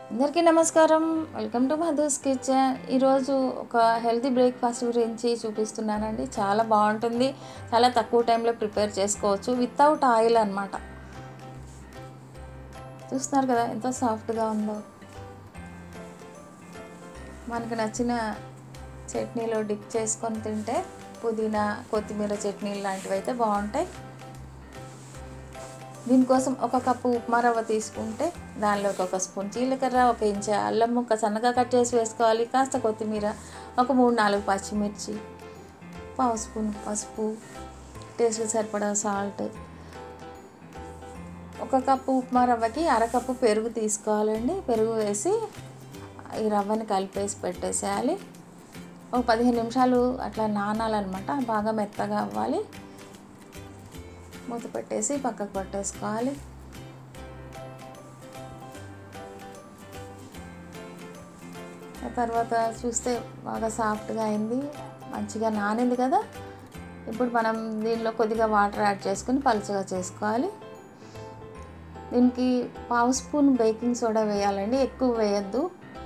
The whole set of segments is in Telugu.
అందరికీ నమస్కారం వెల్కమ్ టు మధుస్ కిచెన్ ఈరోజు ఒక హెల్తీ బ్రేక్ఫాస్ట్ గురించి చూపిస్తున్నానండి చాలా బాగుంటుంది చాలా తక్కువ టైంలో ప్రిపేర్ చేసుకోవచ్చు వితౌట్ ఆయిల్ అనమాట చూస్తున్నారు కదా ఎంతో సాఫ్ట్గా ఉందో మనకు నచ్చిన చట్నీలో డిప్ చేసుకొని తింటే పుదీనా కొత్తిమీర చట్నీలు లాంటివి అయితే బాగుంటాయి దీనికోసం ఒక కప్పు ఉప్మా రవ్వ తీసుకుంటే దానిలోకి ఒక స్పూన్ జీలకర్ర ఒక ఇంచు అల్లం ముక్క సన్నగా కట్ చేసి వేసుకోవాలి కాస్త కొత్తిమీర ఒక మూడు నాలుగు పచ్చిమిర్చి పావు స్పూన్ పసుపు టేస్ట్కి సరిపడా సాల్ట్ ఒక కప్పు ఉప్మా రవ్వకి అరకప్పు పెరుగు తీసుకోవాలండి పెరుగు వేసి ఈ రవ్వని కలిపేసి పెట్టేసేయాలి ఒక పదిహేను నిమిషాలు అట్లా నానాలన్నమాట బాగా మెత్తగా అవ్వాలి మూత పెట్టేసి పక్కకు పట్టేసుకోవాలి ఆ తర్వాత చూస్తే బాగా సాఫ్ట్గా అయింది మంచిగా నానింది కదా ఇప్పుడు మనం దీనిలో కొద్దిగా వాటర్ యాడ్ చేసుకుని పలుచగా చేసుకోవాలి దీనికి పావు స్పూన్ బేకింగ్ సోడా వేయాలండి ఎక్కువ వేయద్దు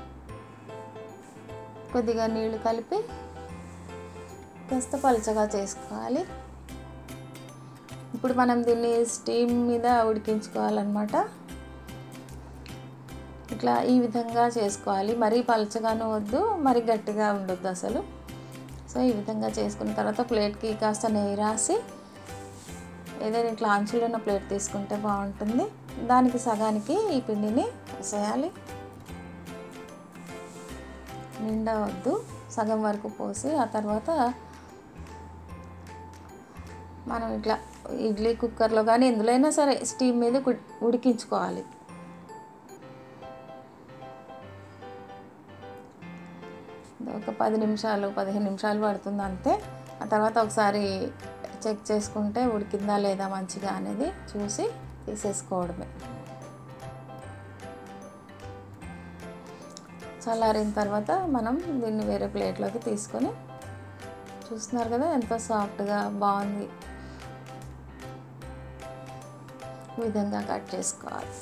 కొద్దిగా నీళ్లు కలిపి కాస్త పలుచగా చేసుకోవాలి ఇప్పుడు మనం దీన్ని స్టీమ్ మీద ఉడికించుకోవాలన్నమాట ఇట్లా ఈ విధంగా చేసుకోవాలి మరీ పలచగాను వద్దు మరీ గట్టిగా ఉండొద్దు అసలు సో ఈ విధంగా చేసుకున్న తర్వాత ప్లేట్కి కాస్త నెయ్యి రాసి ఏదైనా ఇట్లా అంచులో ఉన్న ప్లేట్ తీసుకుంటే బాగుంటుంది దానికి సగానికి ఈ పిండిని వేసేయాలి నిండా వద్దు సగం వరకు పోసి ఆ తర్వాత మనం ఇట్లా ఇడ్లీ కుక్కర్లో కానీ ఎందులోనైనా సరే స్టీమ్ మీద ఉడికించుకోవాలి ఒక పది నిమిషాలు పదిహేను నిమిషాలు పడుతుంది అంతే ఆ తర్వాత ఒకసారి చెక్ చేసుకుంటే ఉడికిందా లేదా మంచిగా అనేది చూసి తీసేసుకోవడమే చల్లారిన తర్వాత మనం దీన్ని వేరే ప్లేట్లోకి తీసుకొని చూస్తున్నారు కదా ఎంతో సాఫ్ట్గా బాగుంది ఈ విధంగా కట్ చేసుకోవాలి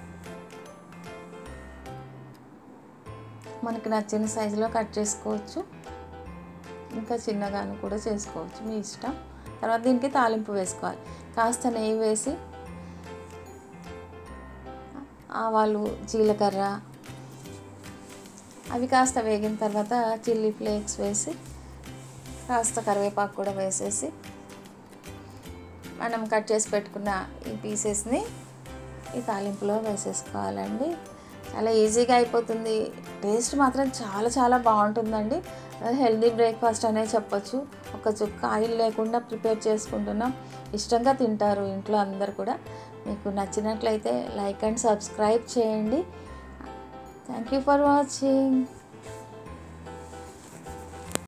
మనకి నచ్చిన సైజులో కట్ చేసుకోవచ్చు ఇంకా చిన్నగాను కూడా చేసుకోవచ్చు మీ ఇష్టం తర్వాత దీనికి తాలింపు వేసుకోవాలి కాస్త నెయ్యి వేసి ఆవాలు జీలకర్ర అవి కాస్త వేగిన తర్వాత చిల్లీ ఫ్లేక్స్ వేసి కాస్త కరివేపాకు కూడా వేసేసి మనం కట్ చేసి పెట్టుకున్న ఈ పీసెస్ని ఈ తాలింపులో వేసేసుకోవాలండి చాలా ఈజీగా అయిపోతుంది టేస్ట్ మాత్రం చాలా చాలా బాగుంటుందండి హెల్దీ బ్రేక్ఫాస్ట్ అనే చెప్పొచ్చు ఒక చుక్క ఆయిల్ లేకుండా ప్రిపేర్ చేసుకుంటున్నాం ఇష్టంగా తింటారు ఇంట్లో అందరు కూడా మీకు నచ్చినట్లయితే లైక్ అండ్ సబ్స్క్రైబ్ చేయండి థ్యాంక్ యూ ఫర్ వాచింగ్